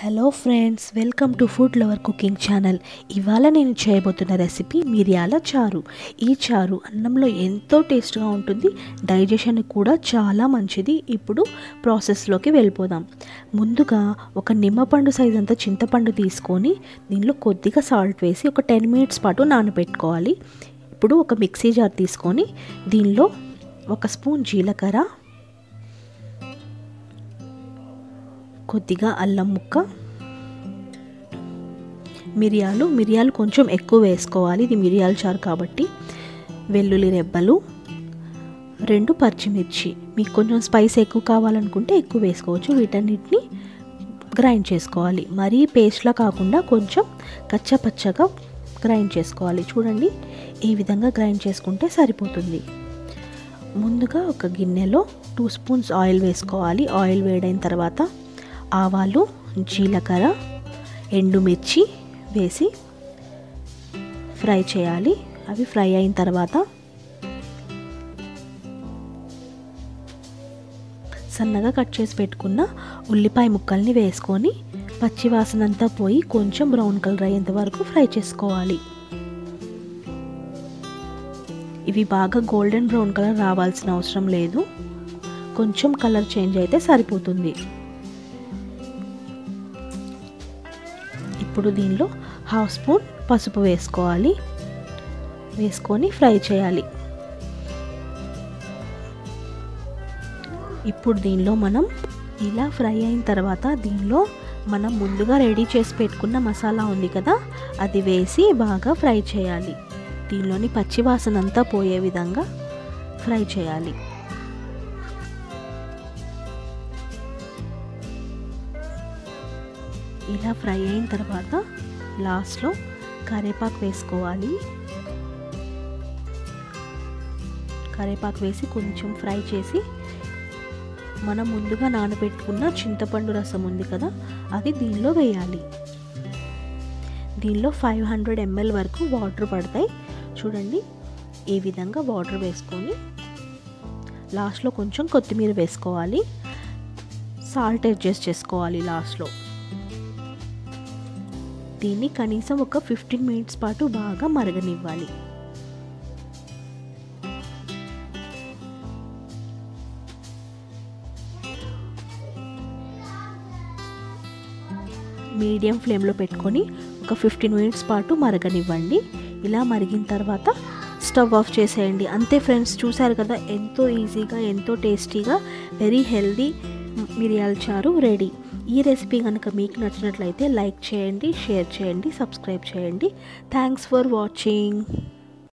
hello friends welcome to food lover cooking channel ఇవాళ నేను చేయబోతున్న రెసిపీ మిరియాల చారు ఈ చారు అన్నంలో ఎంతో టేస్ట్గా ఉంటుంది డైజెషన్ కూడా చాలా మంచిది ఇప్పుడు ప్రాసెస్లోకి వెళ్ళిపోదాం ముందుగా ఒక నిమ్మపండు సైజ్ అంత చింతపండు తీసుకొని దీనిలో కొద్దిగా సాల్ట్ వేసి ఒక టెన్ మినిట్స్ పాటు నానబెట్టుకోవాలి ఇప్పుడు ఒక మిక్సీ జార్ తీసుకొని దీనిలో ఒక స్పూన్ జీలకర్ర కొద్దిగా అల్లం ముక్క మిరియాలు మిరియాలు కొంచెం ఎక్కువ వేసుకోవాలి ఇది మిరియాల చారు కాబట్టి వెల్లుల్లి రెబ్బలు రెండు పచ్చిమిర్చి మీకు కొంచెం స్పైస్ ఎక్కువ కావాలనుకుంటే ఎక్కువ వేసుకోవచ్చు వీటన్నిటిని గ్రైండ్ చేసుకోవాలి మరీ పేస్ట్లా కాకుండా కొంచెం కచ్చపచ్చగా గ్రైండ్ చేసుకోవాలి చూడండి ఈ విధంగా గ్రైండ్ చేసుకుంటే సరిపోతుంది ముందుగా ఒక గిన్నెలో టూ స్పూన్స్ ఆయిల్ వేసుకోవాలి ఆయిల్ వేడైన తర్వాత ఆవాలు జీలకర్ర ఎండుమిర్చి వేసి ఫ్రై చేయాలి అవి ఫ్రై అయిన తర్వాత సన్నగా కట్ చేసి పెట్టుకున్న ఉల్లిపాయ ముక్కల్ని వేసుకొని పచ్చివాసన అంతా పోయి కొంచెం బ్రౌన్ కలర్ అయ్యేంత వరకు ఫ్రై చేసుకోవాలి ఇవి బాగా గోల్డెన్ బ్రౌన్ కలర్ రావాల్సిన అవసరం లేదు కొంచెం కలర్ చేంజ్ అయితే సరిపోతుంది ఇప్పుడు దీనిలో హాఫ్ స్పూన్ పసుపు వేసుకోవాలి వేసుకొని ఫ్రై చేయాలి ఇప్పుడు దీనిలో మనం ఇలా ఫ్రై అయిన తర్వాత దీనిలో మనం ముందుగా రెడీ చేసి పెట్టుకున్న మసాలా ఉంది కదా అది వేసి బాగా ఫ్రై చేయాలి దీనిలోని పచ్చివాసన అంతా పోయే విధంగా ఫ్రై చేయాలి ఇలా ఫ్రై అయిన తర్వాత లాస్ట్లో కరేపాకు వేసుకోవాలి కరేపాకు వేసి కొంచెం ఫ్రై చేసి మనం ముందుగా నానబెట్టుకున్న చింతపండు రసం ఉంది కదా అది దీనిలో వేయాలి దీనిలో ఫైవ్ హండ్రెడ్ ఎంఎల్ వరకు వాటర్ పడతాయి చూడండి ఈ విధంగా వాటర్ వేసుకొని లాస్ట్లో కొంచెం కొత్తిమీర వేసుకోవాలి సాల్ట్ అడ్జస్ట్ చేసుకోవాలి లాస్ట్లో దీన్ని కనీసం ఒక ఫిఫ్టీన్ మినిట్స్ పాటు బాగా మరగనివ్వాలి మీడియం ఫ్లేమ్లో పెట్టుకొని ఒక ఫిఫ్టీన్ మినిట్స్ పాటు మరగనివ్వండి ఇలా మరిగిన తర్వాత స్టవ్ ఆఫ్ చేసేయండి అంతే ఫ్రెండ్స్ చూసారు కదా ఎంతో ఈజీగా ఎంతో టేస్టీగా వెరీ హెల్దీ మిరియాల చారు రెడీ ఈ రెసిపీ కనుక మీకు నచ్చినట్లయితే లైక్ చేయండి షేర్ చేయండి సబ్స్క్రైబ్ చేయండి థ్యాంక్స్ ఫర్ వాచింగ్